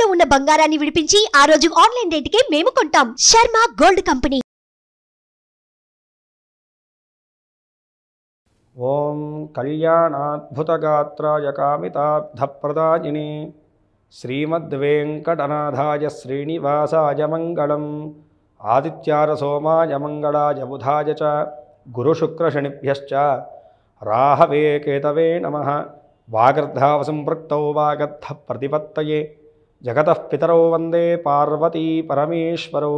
తాకట్టులో ఉన్న బంగారాన్ని విడిపించి ఆ రోజు ఆన్లైన్ రేటుకే మేము కొంటాం శర్మ గోల్డ్ కంపెనీ ఓం కళ్యాణాద్భుతగాత్రాయ కామితార్థప్రదాయిని శ్రీమద్వేంకటనాథాయ శ్రీనివాసాయ మంగళం ఆదిత్యార సోమాయ మంగళాయ బుధాయ చ గురుశుక్రశనిభ్యశ్చ రాహవే కేతవే నమ వాగర్ధావసంపృక్తౌ వాగర్ధ ప్రతిపత్తయే జగతః పితరౌ వందే పార్వతీ పరమేశ్వరౌ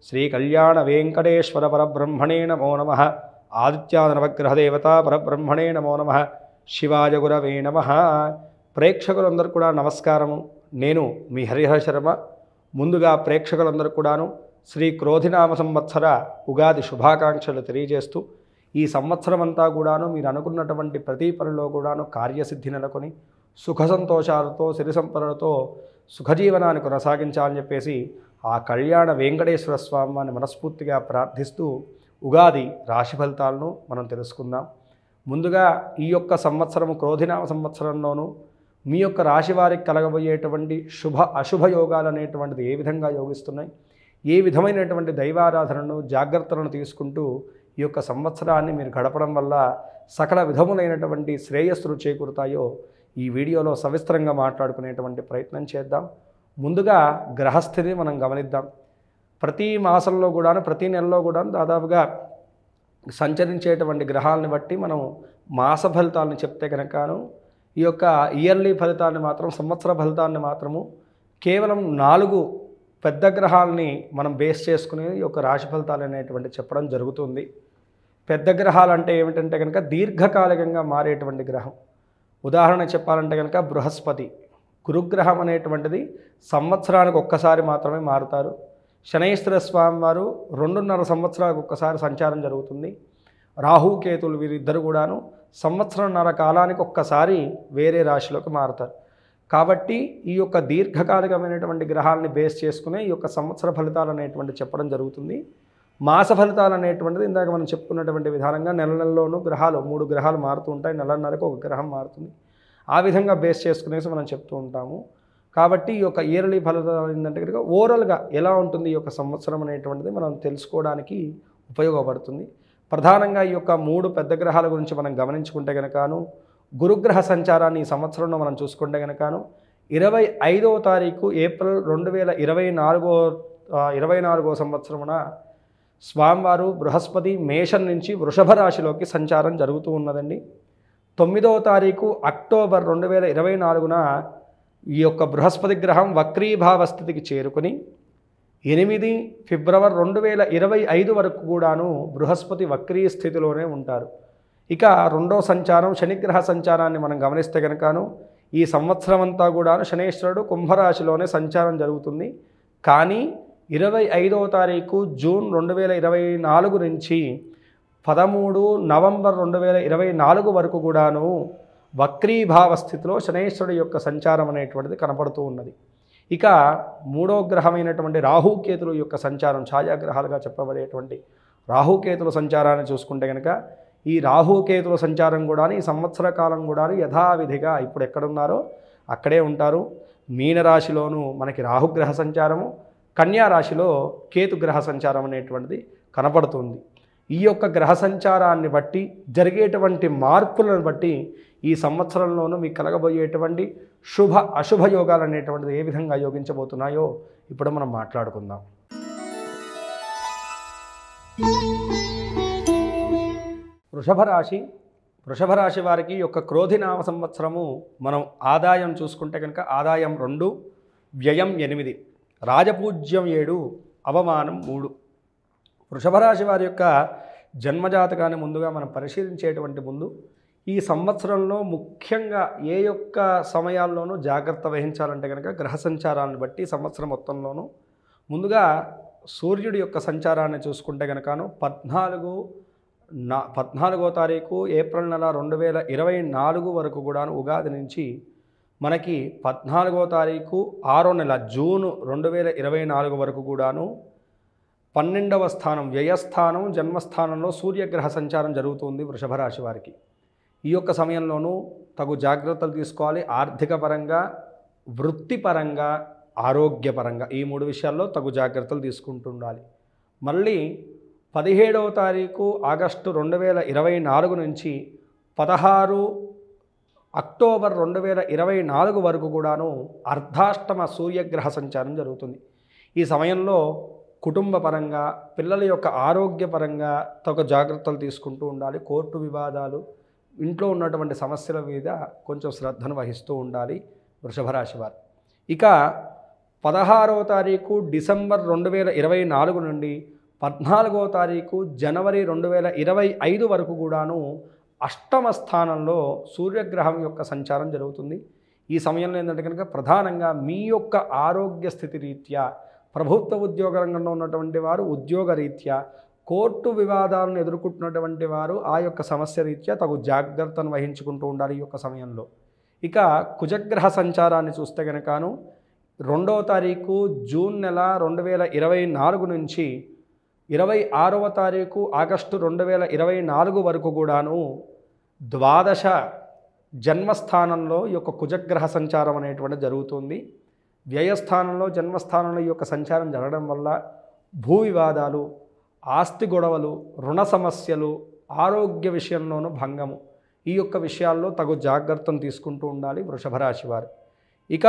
శ్రీకళ్యాణవేంకటేశ్వర పరబ్రహ్మణే నమో నమ ఆదిత్యానవగ్రహదేవత పరబ్రహ్మణే నమో నమ శివాయ గురవే నమ ప్రేక్షకులందరూ కూడా నమస్కారము నేను మీ హరిహర శర్మ ముందుగా ప్రేక్షకులందరూ కూడాను శ్రీ క్రోధినామ సంవత్సర ఉగాది శుభాకాంక్షలు తెలియజేస్తూ ఈ సంవత్సరం అంతా కూడాను మీరు అనుకున్నటువంటి ప్రతి పనిలో కూడాను కార్యసిద్ధి నెలకొని సుఖ సంతోషాలతో సిరి సంపదలతో సుఖజీవనాన్ని కొనసాగించాలని చెప్పేసి ఆ కళ్యాణ వెంకటేశ్వర స్వామి వారిని మనస్ఫూర్తిగా ప్రార్థిస్తూ ఉగాది రాశి ఫలితాలను మనం తెలుసుకుందాం ముందుగా ఈ యొక్క సంవత్సరము క్రోధినామ సంవత్సరంలోనూ మీ యొక్క రాశి వారికి కలగబోయేటువంటి శుభ అశుభ యోగాలు అనేటువంటిది ఏ విధంగా యోగిస్తున్నాయి ఏ విధమైనటువంటి దైవారాధనను జాగ్రత్తలను తీసుకుంటూ ఈ యొక్క సంవత్సరాన్ని మీరు గడపడం వల్ల సకల విధములైనటువంటి శ్రేయస్సులు చేకూరుతాయో ఈ వీడియోలో సవిస్తరంగా మాట్లాడుకునేటువంటి ప్రయత్నం చేద్దాం ముందుగా గ్రహస్థితిని మనం గమనిద్దాం ప్రతి మాసంలో కూడాను ప్రతి నెలలో కూడా దాదాపుగా సంచరించేటువంటి గ్రహాలను బట్టి మనం మాస ఫలితాలను చెప్తే కనుకను ఈ యొక్క ఇయర్లీ ఫలితాన్ని మాత్రం సంవత్సర ఫలితాన్ని మాత్రము కేవలం నాలుగు పెద్ద గ్రహాలని మనం బేస్ చేసుకుని ఈ యొక్క రాశి ఫలితాలు అనేటువంటి చెప్పడం జరుగుతుంది పెద్ద గ్రహాలు అంటే ఏమిటంటే కనుక దీర్ఘకాలికంగా మారేటువంటి గ్రహం ఉదాహరణ చెప్పాలంటే కనుక బృహస్పతి గురుగ్రహం అనేటువంటిది సంవత్సరానికి ఒక్కసారి మాత్రమే మారుతారు శనైశ్వర స్వామి వారు రెండున్నర సంవత్సరాలకు ఒక్కసారి సంచారం జరుగుతుంది రాహుకేతులు వీరిద్దరు కూడాను సంవత్సరంన్నర కాలానికి ఒక్కసారి వేరే రాశిలోకి మారుతారు కాబట్టి ఈ యొక్క దీర్ఘకాలికమైనటువంటి గ్రహాలని బేస్ చేసుకునే ఈ యొక్క సంవత్సర ఫలితాలు అనేటువంటి చెప్పడం జరుగుతుంది మాస ఫలితాలు అనేటువంటిది ఇందాక మనం చెప్పుకున్నటువంటి విధానంగా నెల నెలలోనూ గ్రహాలు మూడు గ్రహాలు మారుతూ ఉంటాయి నెలన్నరకు ఒక గ్రహం మారుతుంది ఆ విధంగా బేస్ చేసుకునేసి మనం చెప్తూ ఉంటాము కాబట్టి ఈ యొక్క ఇయర్లీ ఫలితాలు ఏంటంటే కనుక ఓవరాల్గా ఎలా ఉంటుంది ఈ యొక్క సంవత్సరం అనేటువంటిది మనం తెలుసుకోవడానికి ఉపయోగపడుతుంది ప్రధానంగా ఈ యొక్క మూడు పెద్ద గ్రహాల గురించి మనం గమనించుకుంటే కనుకను గురుగ్రహ సంచారాన్ని ఈ సంవత్సరంలో మనం చూసుకుంటే కనుకను ఇరవై ఐదవ తారీఖు ఏప్రిల్ రెండు వేల ఇరవై నాలుగో ఇరవై నాలుగో సంవత్సరమున స్వామివారు బృహస్పతి మేషం నుంచి వృషభ రాశిలోకి సంచారం జరుగుతూ ఉన్నదండి తొమ్మిదవ తారీఖు అక్టోబర్ రెండు వేల ఇరవై నాలుగున ఈ యొక్క బృహస్పతి గ్రహం వక్రీభావ స్థితికి చేరుకుని ఎనిమిది ఫిబ్రవరి రెండు వేల ఇరవై ఐదు వరకు కూడాను బృహస్పతి వక్రీ స్థితిలోనే ఉంటారు ఇక రెండో సంచారం శనిగ్రహ సంచారాన్ని మనం గమనిస్తే కనుకను ఈ సంవత్సరం అంతా కూడాను శనేశ్వరుడు కుంభరాశిలోనే సంచారం జరుగుతుంది కానీ ఇరవై ఐదవ తారీఖు జూన్ రెండు వేల ఇరవై నాలుగు నుంచి పదమూడు నవంబర్ రెండు వేల ఇరవై నాలుగు వరకు కూడాను వక్రీభావ స్థితిలో శనేశ్వరుడు యొక్క సంచారం అనేటువంటిది కనపడుతూ ఉన్నది ఇక మూడో గ్రహమైనటువంటి రాహుకేతుల యొక్క సంచారం ఛాయాగ్రహాలుగా చెప్పబడేటువంటి రాహుకేతుల సంచారాన్ని చూసుకుంటే కనుక ఈ రాహుకేతుల సంచారం కూడా ఈ సంవత్సర కాలం కూడా యథావిధిగా ఇప్పుడు ఎక్కడున్నారో అక్కడే ఉంటారు మీనరాశిలోనూ మనకి రాహుగ్రహ సంచారము కన్యా రాశిలో కేతుగ్రహ సంచారం అనేటువంటిది కనపడుతుంది ఈ యొక్క గ్రహ సంచారాన్ని బట్టి జరిగేటువంటి మార్పులను బట్టి ఈ సంవత్సరంలోనూ మీకు కలగబోయేటువంటి శుభ అశుభ యోగాలు అనేటువంటిది ఏ విధంగా యోగించబోతున్నాయో ఇప్పుడు మనం మాట్లాడుకుందాం వృషభ రాశి వృషభ రాశి వారికి యొక్క క్రోధినామ సంవత్సరము మనం ఆదాయం చూసుకుంటే కనుక ఆదాయం రెండు వ్యయం ఎనిమిది రాజపూజ్యం ఏడు అవమానం మూడు వృషభ రాశి వారి యొక్క జన్మజాతకాన్ని ముందుగా మనం పరిశీలించేటువంటి ముందు ఈ సంవత్సరంలో ముఖ్యంగా ఏ యొక్క సమయాల్లోనూ జాగ్రత్త వహించాలంటే కనుక గ్రహ సంచారాన్ని బట్టి సంవత్సరం మొత్తంలోనూ ముందుగా సూర్యుడి యొక్క సంచారాన్ని చూసుకుంటే కనుకను పద్నాలుగు నా పద్నాలుగో తారీఖు ఏప్రిల్ నెల రెండు వేల ఇరవై నాలుగు వరకు కూడాను ఉగాది నుంచి మనకి పద్నాలుగో తారీఖు ఆరో నెల జూన్ రెండు వేల ఇరవై నాలుగు వరకు కూడాను పన్నెండవ స్థానం వ్యయస్థానం జన్మస్థానంలో సూర్యగ్రహ సంచారం జరుగుతుంది వృషభ రాశి వారికి ఈ యొక్క సమయంలోనూ తగు జాగ్రత్తలు తీసుకోవాలి ఆర్థిక పరంగా వృత్తిపరంగా ఆరోగ్యపరంగా ఈ మూడు విషయాల్లో తగు జాగ్రత్తలు తీసుకుంటూ ఉండాలి మళ్ళీ పదిహేడవ తారీఖు ఆగస్టు రెండు వేల ఇరవై నాలుగు నుంచి పదహారు అక్టోబర్ రెండు వేల ఇరవై నాలుగు వరకు కూడాను అర్ధాష్టమ సూర్యగ్రహ సంచారం జరుగుతుంది ఈ సమయంలో కుటుంబ పరంగా పిల్లల యొక్క ఆరోగ్యపరంగా తగు జాగ్రత్తలు తీసుకుంటూ ఉండాలి కోర్టు వివాదాలు ఇంట్లో ఉన్నటువంటి సమస్యల మీద కొంచెం శ్రద్ధను వహిస్తూ ఉండాలి వృషభ రాశి వారు ఇక పదహారవ తారీఖు డిసెంబర్ రెండు వేల ఇరవై నాలుగు నుండి పద్నాలుగవ తారీఖు జనవరి రెండు వేల ఇరవై ఐదు వరకు కూడాను అష్టమ స్థానంలో సూర్యగ్రహం యొక్క సంచారం జరుగుతుంది ఈ సమయంలో ఏంటంటే కనుక ప్రధానంగా మీ యొక్క ఆరోగ్య స్థితి రీత్యా ప్రభుత్వ ఉద్యోగ రంగంలో ఉన్నటువంటి వారు ఉద్యోగ రీత్యా కోర్టు వివాదాలను ఎదుర్కొంటున్నటువంటి వారు ఆ యొక్క సమస్య రీత్యా తగు జాగ్రత్తను వహించుకుంటూ ఉండాలి ఈ యొక్క సమయంలో ఇక కుజగ్రహ సంచారాన్ని చూస్తే కనుకను రెండవ తారీఖు జూన్ నెల రెండు వేల ఇరవై నాలుగు నుంచి ఇరవై ఆరవ తారీఖు ఆగస్టు రెండు వేల ఇరవై నాలుగు వరకు కూడాను ద్వాదశ జన్మస్థానంలో ఈ యొక్క కుజగ్రహ సంచారం అనేటువంటిది జరుగుతుంది వ్యయస్థానంలో జన్మస్థానంలో ఈ యొక్క సంచారం జరగడం వల్ల భూ వివాదాలు ఆస్తి గొడవలు రుణ సమస్యలు ఆరోగ్య విషయంలోనూ భంగము ఈ యొక్క విషయాల్లో తగు జాగ్రత్తను తీసుకుంటూ ఉండాలి వృషభ రాశి వారు ఇక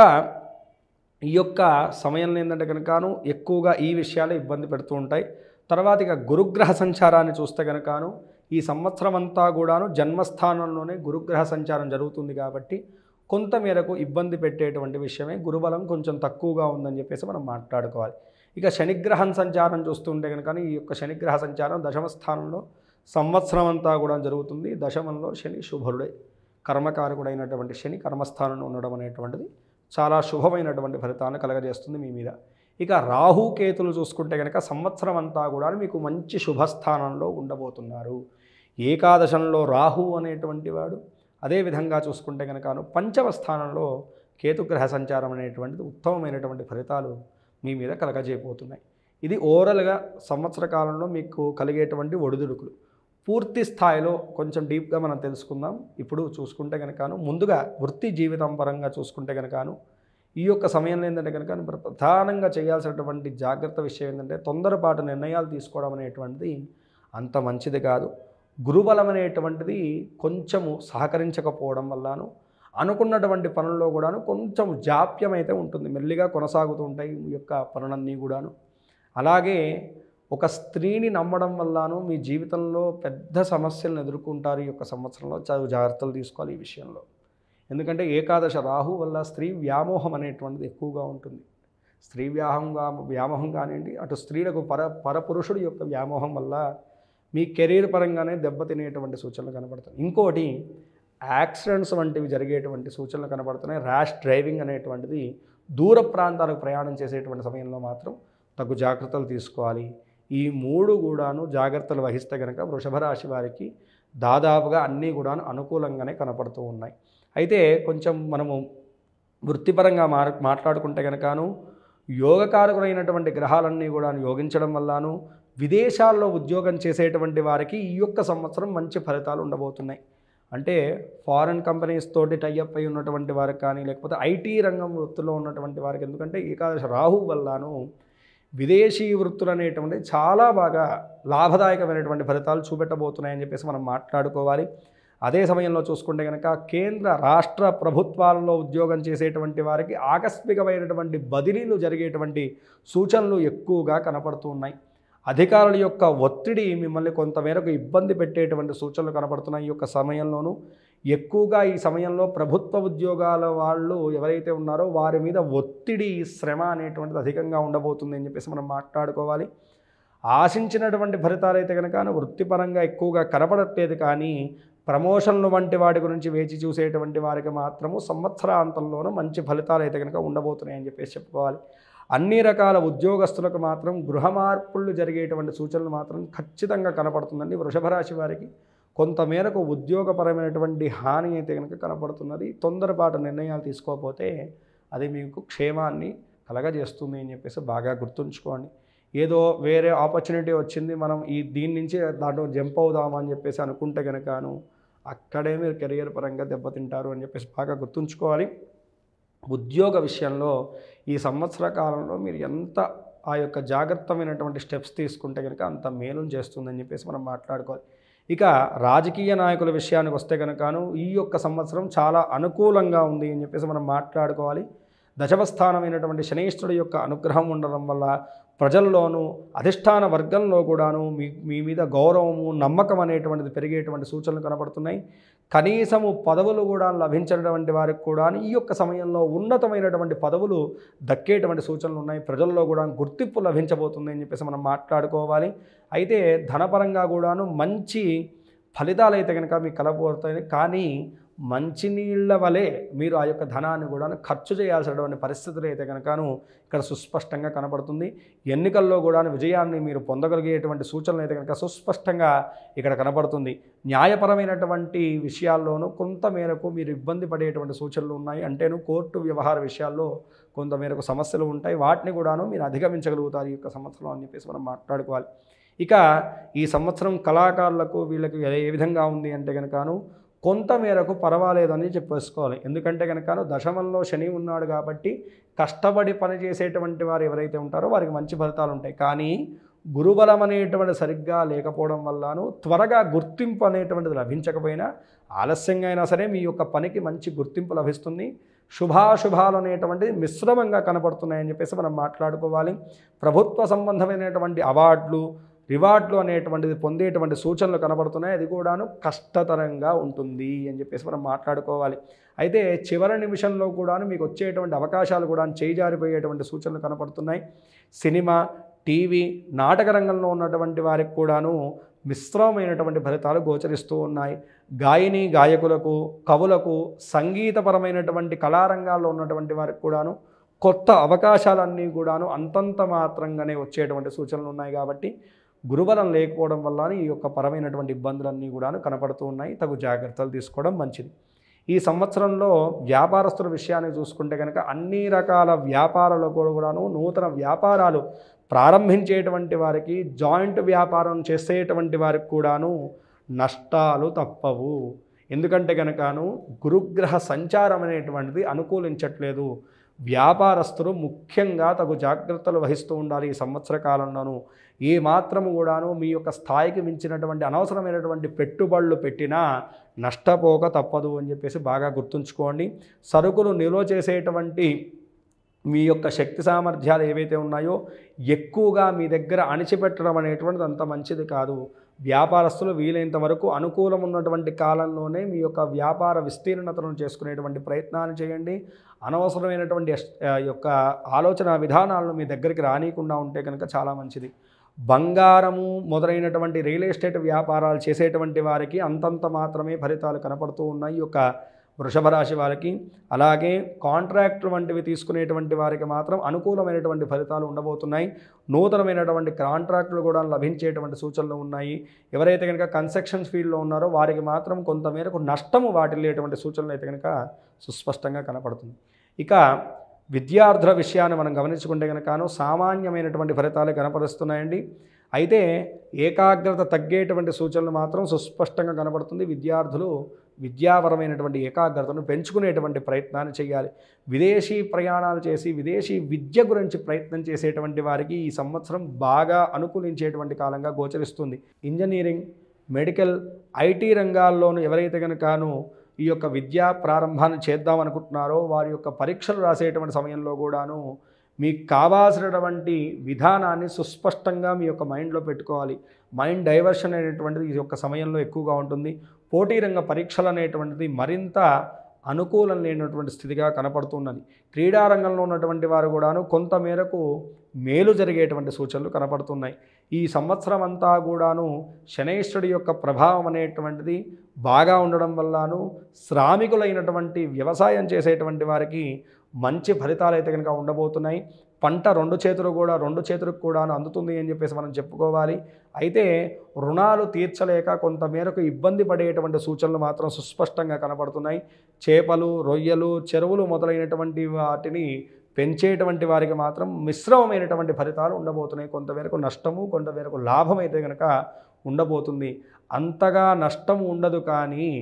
ఈ యొక్క సమయంలో ఏంటంటే కనుకను ఎక్కువగా ఈ విషయాలు ఇబ్బంది పెడుతూ ఉంటాయి తర్వాత ఇక గురుగ్రహ సంచారాన్ని చూస్తే కనుకను ఈ సంవత్సరం అంతా కూడాను జన్మస్థానంలోనే గురుగ్రహ సంచారం జరుగుతుంది కాబట్టి కొంత మేరకు ఇబ్బంది పెట్టేటువంటి విషయమే గురుబలం కొంచెం తక్కువగా ఉందని చెప్పేసి మనం మాట్లాడుకోవాలి ఇక శనిగ్రహం సంచారం చూస్తుంటే కనుక ఈ యొక్క శనిగ్రహ సంచారం దశమ స్థానంలో సంవత్సరం అంతా కూడా జరుగుతుంది దశమంలో శని శుభరుడే కర్మకారకుడైనటువంటి శని కర్మస్థానంలో ఉండడం అనేటువంటిది చాలా శుభమైనటువంటి ఫలితాన్ని కలగజేస్తుంది మీ మీద ఇక రాహు కేతులు చూసుకుంటే కనుక సంవత్సరం అంతా కూడా మీకు మంచి శుభస్థానంలో ఉండబోతున్నారు ఏకాదశంలో రాహు అనేటువంటి వాడు అదేవిధంగా చూసుకుంటే కనుక పంచమ స్థానంలో కేతుగ్రహ సంచారం అనేటువంటిది ఉత్తమమైనటువంటి ఫలితాలు మీ మీద కలగజేయబోతున్నాయి ఇది ఓవరాల్గా సంవత్సర కాలంలో మీకు కలిగేటువంటి ఒడిదుడుకులు పూర్తి స్థాయిలో కొంచెం డీప్గా మనం తెలుసుకుందాం ఇప్పుడు చూసుకుంటే కనుకను ముందుగా వృత్తి జీవితం పరంగా చూసుకుంటే కనుకను ఈ యొక్క సమయంలో ఏంటంటే కనుక మరి ప్రధానంగా చేయాల్సినటువంటి జాగ్రత్త విషయం ఏంటంటే తొందరపాటు నిర్ణయాలు తీసుకోవడం అనేటువంటిది అంత మంచిది కాదు గురుబలం అనేటువంటిది కొంచెము సహకరించకపోవడం వల్లను అనుకున్నటువంటి పనుల్లో కూడాను కొంచెం జాప్యం అయితే ఉంటుంది మెల్లిగా కొనసాగుతూ ఉంటాయి ఈ యొక్క పనులన్నీ కూడాను అలాగే ఒక స్త్రీని నమ్మడం వల్లను మీ జీవితంలో పెద్ద సమస్యలను ఎదుర్కొంటారు ఈ యొక్క సంవత్సరంలో చదువు జాగ్రత్తలు తీసుకోవాలి ఈ విషయంలో ఎందుకంటే ఏకాదశ రాహు వల్ల స్త్రీ వ్యామోహం అనేటువంటిది ఎక్కువగా ఉంటుంది స్త్రీ వ్యాహంగా వ్యామోహం కానివ్వండి అటు స్త్రీలకు పర పరపురుషుడి యొక్క వ్యామోహం వల్ల మీ కెరీర్ పరంగానే దెబ్బతినేటువంటి సూచనలు కనబడుతాయి ఇంకోటి యాక్సిడెంట్స్ వంటివి జరిగేటువంటి సూచనలు కనబడుతున్నాయి ర్యాష్ డ్రైవింగ్ అనేటువంటిది దూర ప్రాంతాలకు ప్రయాణం చేసేటువంటి సమయంలో మాత్రం తగు జాగ్రత్తలు తీసుకోవాలి ఈ మూడు కూడాను జాగ్రత్తలు వహిస్తే కనుక వృషభ రాశి వారికి దాదాపుగా అన్నీ కూడాను అనుకూలంగానే కనపడుతూ ఉన్నాయి అయితే కొంచెం మనము వృత్తిపరంగా మార్ మాట్లాడుకుంటే కనుకను యోగకారకులైనటువంటి గ్రహాలన్నీ కూడా యోగించడం వల్లను విదేశాల్లో ఉద్యోగం చేసేటువంటి వారికి ఈ యొక్క సంవత్సరం మంచి ఫలితాలు ఉండబోతున్నాయి అంటే ఫారెన్ కంపెనీస్ తోటి టైఅప్ అయి ఉన్నటువంటి వారికి కానీ లేకపోతే ఐటీ రంగం వృత్తిలో ఉన్నటువంటి వారికి ఎందుకంటే ఏకాదశ రాహు వల్లను విదేశీ వృత్తులు అనేటువంటి చాలా బాగా లాభదాయకమైనటువంటి ఫలితాలు చూపెట్టబోతున్నాయని చెప్పేసి మనం మాట్లాడుకోవాలి అదే సమయంలో చూసుకుంటే కనుక కేంద్ర రాష్ట్ర ప్రభుత్వాలలో ఉద్యోగం చేసేటువంటి వారికి ఆకస్మికమైనటువంటి బదిలీలు జరిగేటువంటి సూచనలు ఎక్కువగా కనపడుతూ ఉన్నాయి అధికారుల యొక్క ఒత్తిడి మిమ్మల్ని కొంతమేరకు ఇబ్బంది పెట్టేటువంటి సూచనలు కనపడుతున్నాయి ఈ యొక్క సమయంలోనూ ఎక్కువగా ఈ సమయంలో ప్రభుత్వ ఉద్యోగాల వాళ్ళు ఎవరైతే ఉన్నారో వారి మీద ఒత్తిడి శ్రమ అనేటువంటిది అధికంగా ఉండబోతుంది అని చెప్పేసి మనం మాట్లాడుకోవాలి ఆశించినటువంటి ఫలితాలు అయితే కనుక వృత్తిపరంగా ఎక్కువగా కనపడట్లేదు కానీ ప్రమోషన్లు వంటి వాటి గురించి వేచి చూసేటువంటి వారికి మాత్రము సంవత్సరాంతంలోనూ మంచి ఫలితాలు అయితే కనుక ఉండబోతున్నాయని చెప్పేసి చెప్పుకోవాలి అన్ని రకాల ఉద్యోగస్తులకు మాత్రం గృహ మార్పులు జరిగేటువంటి సూచనలు మాత్రం ఖచ్చితంగా కనపడుతుందండి వృషభ రాశి వారికి కొంతమేరకు ఉద్యోగపరమైనటువంటి హాని అయితే కనుక కనపడుతున్నది తొందరపాటు నిర్ణయాలు తీసుకోకపోతే అది మీకు క్షేమాన్ని కలగజేస్తుంది అని చెప్పేసి బాగా గుర్తుంచుకోండి ఏదో వేరే ఆపర్చునిటీ వచ్చింది మనం ఈ దీని నుంచి దాంట్లో జంప్ అవుదామా అని చెప్పేసి అనుకుంటే కనుకను అక్కడే మీరు కెరియర్ పరంగా దెబ్బతింటారు అని చెప్పేసి బాగా గుర్తుంచుకోవాలి ఉద్యోగ విషయంలో ఈ సంవత్సర కాలంలో మీరు ఎంత ఆ యొక్క జాగ్రత్తమైనటువంటి స్టెప్స్ తీసుకుంటే కనుక అంత మేలు చేస్తుందని చెప్పేసి మనం మాట్లాడుకోవాలి ఇక రాజకీయ నాయకుల విషయానికి వస్తే కనుకను ఈ యొక్క సంవత్సరం చాలా అనుకూలంగా ఉంది అని చెప్పేసి మనం మాట్లాడుకోవాలి దశమస్థానమైనటువంటి శనీశ్వరుడు యొక్క అనుగ్రహం ఉండడం వల్ల ప్రజల్లోనూ అధిష్టాన వర్గంలో కూడాను మీ మీ మీద గౌరవము నమ్మకం అనేటువంటిది పెరిగేటువంటి సూచనలు కనబడుతున్నాయి కనీసము పదవులు కూడా లభించినటువంటి వారికి కూడా ఈ యొక్క సమయంలో ఉన్నతమైనటువంటి పదవులు దక్కేటువంటి సూచనలు ఉన్నాయి ప్రజల్లో కూడా గుర్తింపు లభించబోతుంది అని చెప్పేసి మనం మాట్లాడుకోవాలి అయితే ధనపరంగా కూడాను మంచి ఫలితాలు అయితే కనుక మీకు కలబోతాయి కానీ మంచినీళ్ళ వలె మీరు ఆ యొక్క ధనాన్ని కూడా ఖర్చు చేయాల్సినటువంటి పరిస్థితులు అయితే కనుకను ఇక్కడ సుస్పష్టంగా కనబడుతుంది ఎన్నికల్లో కూడా విజయాన్ని మీరు పొందగలిగేటువంటి సూచనలు అయితే కనుక సుస్పష్టంగా ఇక్కడ కనబడుతుంది న్యాయపరమైనటువంటి విషయాల్లోనూ కొంత మేరకు మీరు ఇబ్బంది పడేటువంటి సూచనలు ఉన్నాయి అంటేను కోర్టు వ్యవహార విషయాల్లో కొంత మేరకు సమస్యలు ఉంటాయి వాటిని కూడాను మీరు అధిగమించగలుగుతారు ఈ యొక్క సంవత్సరం అని చెప్పేసి మనం మాట్లాడుకోవాలి ఇక ఈ సంవత్సరం కళాకారులకు వీళ్ళకి ఏ విధంగా ఉంది అంటే కనుకను కొంత మేరకు పర్వాలేదని చెప్పేసుకోవాలి ఎందుకంటే కనుక దశమంలో శని ఉన్నాడు కాబట్టి కష్టపడి పని చేసేటువంటి వారు ఎవరైతే ఉంటారో వారికి మంచి ఫలితాలు ఉంటాయి కానీ గురుబలం అనేటువంటి సరిగ్గా లేకపోవడం వల్లను త్వరగా గుర్తింపు అనేటువంటిది లభించకపోయినా ఆలస్యంగా అయినా సరే మీ యొక్క పనికి మంచి గుర్తింపు లభిస్తుంది శుభాశుభాలు అనేటువంటిది మిశ్రమంగా కనపడుతున్నాయని చెప్పేసి మనం మాట్లాడుకోవాలి ప్రభుత్వ సంబంధమైనటువంటి అవార్డులు రివార్డులు అనేటువంటిది పొందేటువంటి సూచనలు కనబడుతున్నాయి అది కూడాను కష్టతరంగా ఉంటుంది అని చెప్పేసి మనం మాట్లాడుకోవాలి అయితే చివరి నిమిషంలో కూడాను మీకు వచ్చేటువంటి అవకాశాలు కూడా చేజారిపోయేటువంటి సూచనలు కనపడుతున్నాయి సినిమా టీవీ నాటక రంగంలో ఉన్నటువంటి వారికి కూడాను మిశ్రమమైనటువంటి ఫలితాలు గోచరిస్తూ ఉన్నాయి గాయని గాయకులకు కవులకు సంగీతపరమైనటువంటి కళారంగాల్లో ఉన్నటువంటి వారికి కూడాను కొత్త అవకాశాలన్నీ కూడాను అంతంత మాత్రంగానే వచ్చేటువంటి సూచనలు ఉన్నాయి కాబట్టి గురుబలం లేకపోవడం వల్ల ఈ యొక్క పరమైనటువంటి ఇబ్బందులన్నీ కూడాను కనపడుతూ ఉన్నాయి తగు జాగ్రత్తలు తీసుకోవడం మంచిది ఈ సంవత్సరంలో వ్యాపారస్తుల విషయాన్ని చూసుకుంటే కనుక అన్ని రకాల వ్యాపారాలు కూడాను నూతన వ్యాపారాలు ప్రారంభించేటువంటి వారికి జాయింట్ వ్యాపారం చేసేటువంటి వారికి కూడాను నష్టాలు తప్పవు ఎందుకంటే కనుకను గురుగ్రహ సంచారం అనేటువంటిది అనుకూలించట్లేదు వ్యాపారస్తులు ముఖ్యంగా తగు జాగ్రత్తలు వహిస్తూ ఉండాలి ఈ సంవత్సర కాలంలోనూ ఏ మాత్రము కూడాను మీ యొక్క స్థాయికి మించినటువంటి అనవసరమైనటువంటి పెట్టుబడులు పెట్టినా నష్టపోక తప్పదు అని చెప్పేసి బాగా గుర్తుంచుకోండి సరుకులు నిల్వ చేసేటువంటి మీ యొక్క శక్తి సామర్థ్యాలు ఏవైతే ఉన్నాయో ఎక్కువగా మీ దగ్గర అణిచిపెట్టడం అనేటువంటిది అంత మంచిది కాదు వ్యాపారస్తులు వీలైనంత వరకు అనుకూలం ఉన్నటువంటి కాలంలోనే మీ యొక్క వ్యాపార విస్తీర్ణతను చేసుకునేటువంటి ప్రయత్నాన్ని చేయండి అనవసరమైనటువంటి ఎస్- ఆ యొక్క ఆలోచన విధానాలను మీ దగ్గరికి రానియకుండా ఉంటే కనుక చాలా మంచిది బంగారము మొదలైనటువంటి రియల్ ఎస్టేట్ వ్యాపారాలు చేసేటువంటి వారికి అంతంత మాత్రమే ఫలితాలు కనపడుతూ ఉన్నాయి ఈ యొక్క వృషభ రాశి వారికి అలాగే కాంట్రాక్ట్ వంటివి తీసుకునేటువంటి వారికి మాత్రం అనుకూలమైనటువంటి ఫలితాలు ఉండబోతున్నాయి నూతనమైనటువంటి కాంట్రాక్టులు కూడా లభించేటువంటి సూచనలు ఉన్నాయి ఎవరైతే కనుక కన్స్ట్రక్షన్ ఫీల్డ్లో ఉన్నారో వారికి మాత్రం కొంతమేరకు నష్టము వాటిల్లేటువంటి సూచనలు అయితే కనుక సుస్పష్టంగా కనపడుతుంది ఇక విద్యార్థుల విషయాన్ని మనం గమనించుకుంటే కనుకను సామాన్యమైనటువంటి ఫలితాలు కనపరుస్తున్నాయండి అయితే ఏకాగ్రత తగ్గేటువంటి సూచనలు మాత్రం సుస్పష్టంగా కనబడుతుంది విద్యార్థులు విద్యాపరమైనటువంటి ఏకాగ్రతను పెంచుకునేటువంటి ప్రయత్నాన్ని చేయాలి విదేశీ ప్రయాణాలు చేసి విదేశీ విద్య గురించి ప్రయత్నం చేసేటువంటి వారికి ఈ సంవత్సరం బాగా అనుకూలించేటువంటి కాలంగా గోచరిస్తుంది ఇంజనీరింగ్ మెడికల్ ఐటీ రంగాల్లోనూ ఎవరైతే కనుకను ఈ యొక్క విద్యా ప్రారంభాన్ని చేద్దాం అనుకుంటున్నారో వారి యొక్క పరీక్షలు రాసేటువంటి సమయంలో కూడాను మీకు కావాల్సినటువంటి విధానాన్ని సుస్పష్టంగా మీ యొక్క మైండ్లో పెట్టుకోవాలి మైండ్ డైవర్షన్ అనేటువంటిది ఈ యొక్క సమయంలో ఎక్కువగా ఉంటుంది పోటీ రంగ పరీక్షలు అనేటువంటిది మరింత అనుకూలం లేనటువంటి స్థితిగా కనపడుతున్నది క్రీడారంగంలో ఉన్నటువంటి వారు కూడాను కొంత మేరకు మేలు జరిగేటువంటి సూచనలు కనపడుతున్నాయి ఈ సంవత్సరం అంతా కూడాను శనేశ్వరుడి యొక్క ప్రభావం అనేటువంటిది బాగా ఉండడం వల్లను శ్రామికులైనటువంటి వ్యవసాయం చేసేటువంటి వారికి మంచి ఫలితాలు అయితే కనుక ఉండబోతున్నాయి పంట రెండు చేతులు కూడా రెండు చేతులకు కూడా అందుతుంది అని చెప్పేసి మనం చెప్పుకోవాలి అయితే రుణాలు తీర్చలేక కొంత మేరకు ఇబ్బంది పడేటువంటి సూచనలు మాత్రం సుస్పష్టంగా కనపడుతున్నాయి చేపలు రొయ్యలు చెరువులు మొదలైనటువంటి వాటిని పెంచేటువంటి వారికి మాత్రం మిశ్రమమైనటువంటి ఫలితాలు ఉండబోతున్నాయి కొంతమేరకు నష్టము కొంతమేరకు లాభం అయితే కనుక ఉండబోతుంది అంతగా నష్టం ఉండదు కానీ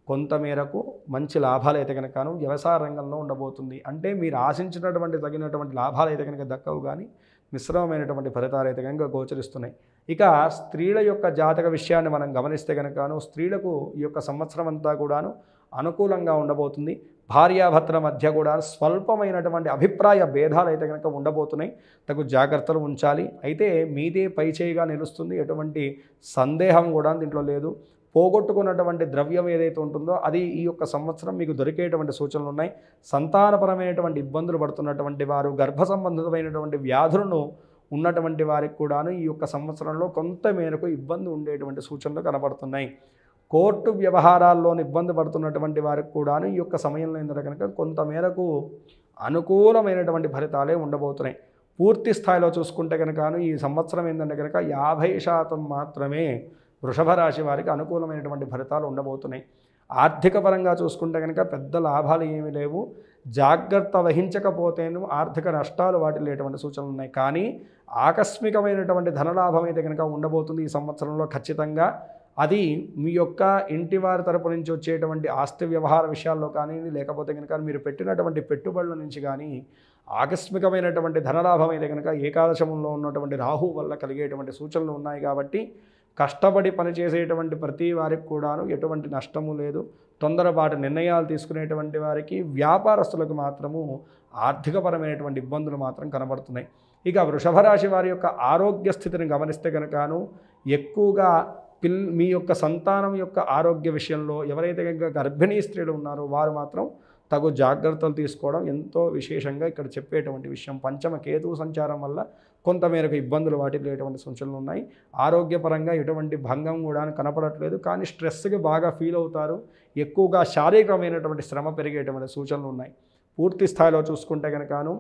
కొంతమేరకు మంచి లాభాలు అయితే కనుకను వ్యవసాయ రంగంలో ఉండబోతుంది అంటే మీరు ఆశించినటువంటి తగినటువంటి లాభాలు అయితే కనుక దక్కవు కానీ మిశ్రమమైనటువంటి ఫలితాలు అయితే కనుక గోచరిస్తున్నాయి ఇక స్త్రీల యొక్క జాతక విషయాన్ని మనం గమనిస్తే కనుకను స్త్రీలకు ఈ యొక్క సంవత్సరం అంతా కూడాను అనుకూలంగా ఉండబోతుంది భార్యాభర్తల మధ్య కూడా స్వల్పమైనటువంటి అభిప్రాయ భేదాలు అయితే కనుక ఉండబోతున్నాయి తగు జాగ్రత్తలు ఉంచాలి అయితే మీదే పైచేయిగా నిలుస్తుంది ఎటువంటి సందేహం కూడా దీంట్లో లేదు పోగొట్టుకున్నటువంటి ద్రవ్యం ఏదైతే ఉంటుందో అది ఈ యొక్క సంవత్సరం మీకు దొరికేటువంటి సూచనలు ఉన్నాయి సంతానపరమైనటువంటి ఇబ్బందులు పడుతున్నటువంటి వారు గర్భ సంబంధితమైనటువంటి వ్యాధులను ఉన్నటువంటి వారికి కూడాను ఈ యొక్క సంవత్సరంలో కొంత మేరకు ఇబ్బంది ఉండేటువంటి సూచనలు కనబడుతున్నాయి కోర్టు వ్యవహారాల్లో ఇబ్బంది పడుతున్నటువంటి వారికి కూడాను ఈ యొక్క సమయంలో ఏంటంటే కనుక కొంత మేరకు అనుకూలమైనటువంటి ఫలితాలే ఉండబోతున్నాయి పూర్తి స్థాయిలో చూసుకుంటే కనుక ఈ సంవత్సరం ఏంటంటే కనుక యాభై శాతం మాత్రమే వృషభ రాశి వారికి అనుకూలమైనటువంటి ఫలితాలు ఉండబోతున్నాయి ఆర్థిక పరంగా చూసుకుంటే కనుక పెద్ద లాభాలు ఏమీ లేవు జాగ్రత్త వహించకపోతేను ఆర్థిక నష్టాలు వాటిల్లేటువంటి సూచనలు ఉన్నాయి కానీ ఆకస్మికమైనటువంటి ధనలాభం అయితే కనుక ఉండబోతుంది ఈ సంవత్సరంలో ఖచ్చితంగా అది మీ యొక్క ఇంటి వారి తరపు నుంచి వచ్చేటువంటి ఆస్తి వ్యవహార విషయాల్లో కానీ లేకపోతే కనుక మీరు పెట్టినటువంటి పెట్టుబడుల నుంచి కానీ ఆకస్మికమైనటువంటి ధనలాభం అయితే కనుక ఏకాదశంలో ఉన్నటువంటి రాహు వల్ల కలిగేటువంటి సూచనలు ఉన్నాయి కాబట్టి కష్టపడి పనిచేసేటువంటి ప్రతి వారికి కూడాను ఎటువంటి నష్టము లేదు తొందరపాటు నిర్ణయాలు తీసుకునేటువంటి వారికి వ్యాపారస్తులకు మాత్రము ఆర్థికపరమైనటువంటి ఇబ్బందులు మాత్రం కనబడుతున్నాయి ఇక వృషభ రాశి వారి యొక్క ఆరోగ్య స్థితిని గమనిస్తే కనుకను ఎక్కువగా పిల్ మీ యొక్క సంతానం యొక్క ఆరోగ్య విషయంలో ఎవరైతే కనుక గర్భిణీ స్త్రీలు ఉన్నారో వారు మాత్రం తగు జాగ్రత్తలు తీసుకోవడం ఎంతో విశేషంగా ఇక్కడ చెప్పేటువంటి విషయం పంచమ కేతు సంచారం వల్ల కొంతమేరకు ఇబ్బందులు వాటిల్లేటువంటి సూచనలు ఉన్నాయి ఆరోగ్యపరంగా ఎటువంటి భంగం కూడా కనపడట్లేదు కానీ స్ట్రెస్కి బాగా ఫీల్ అవుతారు ఎక్కువగా శారీరకమైనటువంటి శ్రమ పెరిగేటువంటి సూచనలు ఉన్నాయి పూర్తి స్థాయిలో చూసుకుంటే కనుకను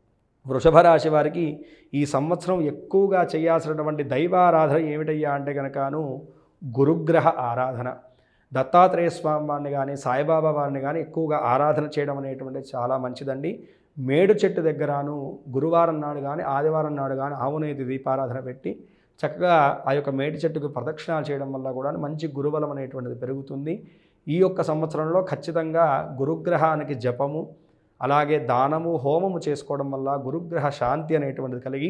వృషభ రాశి వారికి ఈ సంవత్సరం ఎక్కువగా చేయాల్సినటువంటి దైవారాధన ఏమిటయ్యా అంటే కనుకను గురుగ్రహ ఆరాధన దత్తాత్రేయ స్వామి వారిని కానీ సాయిబాబా వారిని కానీ ఎక్కువగా ఆరాధన చేయడం అనేటువంటిది చాలా మంచిదండి మేడు చెట్టు దగ్గరను గురువారం నాడు కానీ ఆదివారం నాడు కానీ ఆవునేది దీపారాధన పెట్టి చక్కగా ఆ యొక్క మేడి చెట్టుకు ప్రదక్షిణాలు చేయడం వల్ల కూడా మంచి గురుబలం అనేటువంటిది పెరుగుతుంది ఈ యొక్క సంవత్సరంలో ఖచ్చితంగా గురుగ్రహానికి జపము అలాగే దానము హోమము చేసుకోవడం వల్ల గురుగ్రహ శాంతి అనేటువంటిది కలిగి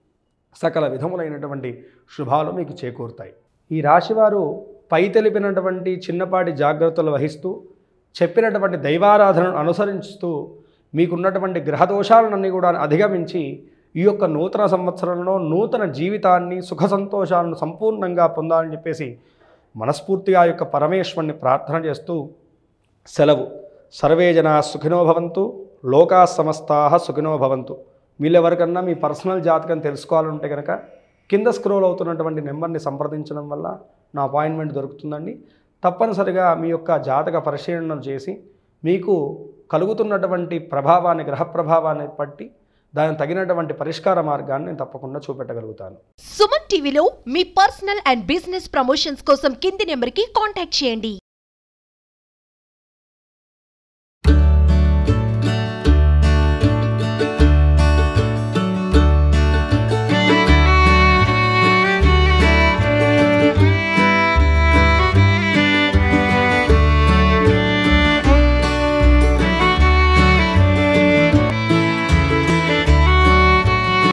సకల విధములైనటువంటి శుభాలు మీకు చేకూరుతాయి ఈ రాశివారు పై తెలిపినటువంటి చిన్నపాటి జాగ్రత్తలు వహిస్తూ చెప్పినటువంటి దైవారాధనను అనుసరిస్తూ మీకున్నటువంటి గ్రహదోషాలన్నీ కూడా అధిగమించి ఈ యొక్క నూతన సంవత్సరంలో నూతన జీవితాన్ని సుఖ సంతోషాలను సంపూర్ణంగా పొందాలని చెప్పేసి మనస్ఫూర్తిగా ఆ యొక్క పరమేశ్వరుని ప్రార్థన చేస్తూ సెలవు సర్వే జనా సుఖినో భవంతు లోకా సమస్తా సుఖినో భవంతు వీళ్ళెవరికన్నా మీ పర్సనల్ జాతకం తెలుసుకోవాలంటే కనుక కింద స్క్రోల్ అవుతున్నటువంటి నెంబర్ని సంప్రదించడం వల్ల నా అపాయింట్మెంట్ దొరుకుతుందండి తప్పనిసరిగా మీ యొక్క జాతక పరిశీలన చేసి మీకు కలుగుతున్నటువంటి ప్రభావాన్ని గ్రహ ప్రభావాన్ని బట్టి దానికి తగినటువంటి పరిష్కార మార్గాన్ని నేను తప్పకుండా చూపెట్టగలుగుతాను సుమన్ టీవీలో మీ పర్సనల్ అండ్ బిజినెస్ ప్రమోషన్స్ కోసం కింది నెంబర్కి కాంటాక్ట్ చేయండి